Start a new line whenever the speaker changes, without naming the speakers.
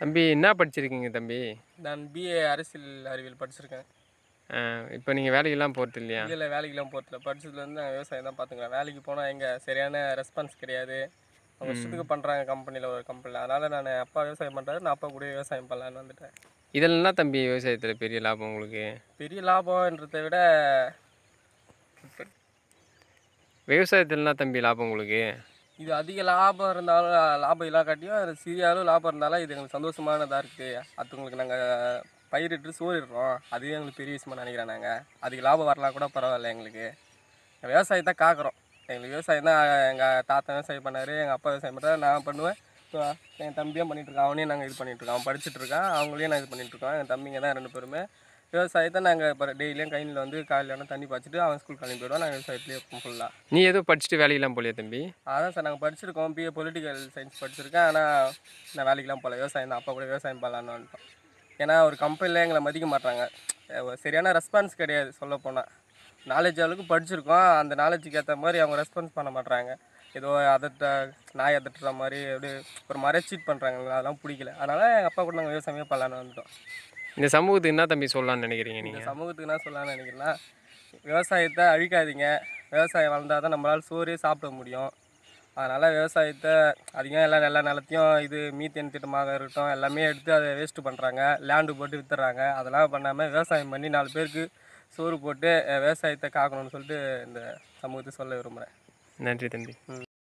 தம்பி என்ன படிச்சிருக்கீங்க தம்பி
நான் பிஏ அரசியல் அறிவியல் படிச்சிருக்கேன்
இப்போ நீங்கள் வேலைக்கெல்லாம் போகிறது இல்லையா
இதில் வேலைக்கெல்லாம் போகிறதில்ல படிச்சதுலேருந்து நான் விவசாயம் தான் பார்த்துக்கிறேன் வேலைக்கு போனால் எங்கே சரியான ரெஸ்பான்ஸ் கிடையாது அவங்க இஷ்டத்துக்கு பண்ணுறாங்க கம்பெனியில் ஒரு கம்பெனியில் அதனால் நான் அப்பா விவசாயம் பண்ணுறாரு நான் அப்பா கூட விவசாயம் பண்ணலான்னு வந்துட்டேன்
இதெல்லாம் தம்பி விவசாயத்தில் பெரிய லாபம் உங்களுக்கு
பெரிய லாபம்ன்றதை விட
விவசாயத்துலலாம் தம்பி லாபம் உங்களுக்கு
இது அதிக லாபம் இருந்தாலும் லாபம் இல்லாக்காட்டியும் அது சிறிய அளவு லாபம் இருந்தாலும் இது எங்களுக்கு சந்தோஷமானதாக இருக்குது அடுத்தவங்களுக்கு நாங்கள் பயிரிட்டு சோறிடுறோம் அதுவே எங்களுக்கு பெரிய விஷயமா நினைக்கிறேன் நாங்கள் அதுக்கு லாபம் வரலாம் கூட பரவாயில்ல எங்களுக்கு விவசாயத்தை காக்கிறோம் எங்களுக்கு விவசாயம் தான் எங்கள் தாத்தா விவசாயம் பண்ணார் எங்கள் அப்பா விவசாயம் பண்ணுறாரு நான் பண்ணுவேன் இப்போ என் தம்பியும் பண்ணிட்டு இருக்கான் அவனையும் நாங்கள் இது பண்ணிட்டு இருக்கோம் அவன் படிச்சுட்டு இருக்கான் அவங்களையும் நான் இது பண்ணிட்டு இருக்கோம் என் தம்பிங்க தான் ரெண்டு பேருமே விவசாயத்தை நாங்கள் இப்போ டெய்லியும் கைனில் வந்து காலையில் தண்ணி பாய்ச்சிட்டு அவன் ஸ்கூல் கிளம்பி போயிடுவான் நாங்கள் விவசாயத்துலேயே இருப்போம் ஃபுல்லாக
நீ எதுவும் படிச்சுட்டு வேலைக்கெல்லாம் போலியா தம்பி
அதான் சார் நாங்கள் படிச்சிருக்கோம் பிஏ பொலிட்டிக்கல் சயின்ஸ் படிச்சிருக்கேன் ஆனால் நான் வேலைக்கெலாம் போகல விவசாயம் தான் அப்பா கூட விவசாயம் பண்ணலான்னு வந்துட்டோம் ஏன்னா ஒரு கம்பெனியில் எங்களை மதிக்க மாட்டாங்க அஹ் சரியான ரெஸ்பான்ஸ் கிடையாது சொல்லப் போனால் நாலேஜ் அளவுக்கு படிச்சிருக்கோம் அந்த நாலேஜுக்கு ஏற்ற மாதிரி அவங்க ரெஸ்பான்ஸ் பண்ண மாட்றாங்க ஏதோ அதட்ட நாய் அதட்டுற மாதிரி அப்படியே ஒரு மாதிரி சீட் பண்ணுறாங்க அதெல்லாம் பிடிக்கல அதனால் எங்கள் அப்பா கூட நாங்கள் விவசாயமே பண்ணலான்னு வந்துட்டோம்
இந்த சமூகத்துக்கு என்ன தம்பி சொல்லலாம்னு நினைக்கிறீங்க
இந்த
நீங்கள்
சமூகத்துக்கு என்ன சொல்லலாம்னு நினைக்கிறேன்னா விவசாயத்தை அழிக்காதீங்க விவசாயம் வளர்ந்தால் தான் நம்மளால் சோறே சாப்பிட முடியும் அதனால் விவசாயத்தை அதிகம் எல்லா எல்லா நிலத்தையும் இது மீத்தேன் திட்டமாக இருக்கட்டும் எல்லாமே எடுத்து அதை வேஸ்ட்டு பண்ணுறாங்க லேண்டு போட்டு வித்துறாங்க அதெல்லாம் பண்ணாமல் விவசாயம் பண்ணி நாலு பேருக்கு சோறு போட்டு அஹ், விவசாயத்தை காக்கணும்னு சொல்லிட்டு இந்த சமூகத்தை சொல்ல விரும்புகிறேன்
நன்றி தம்பி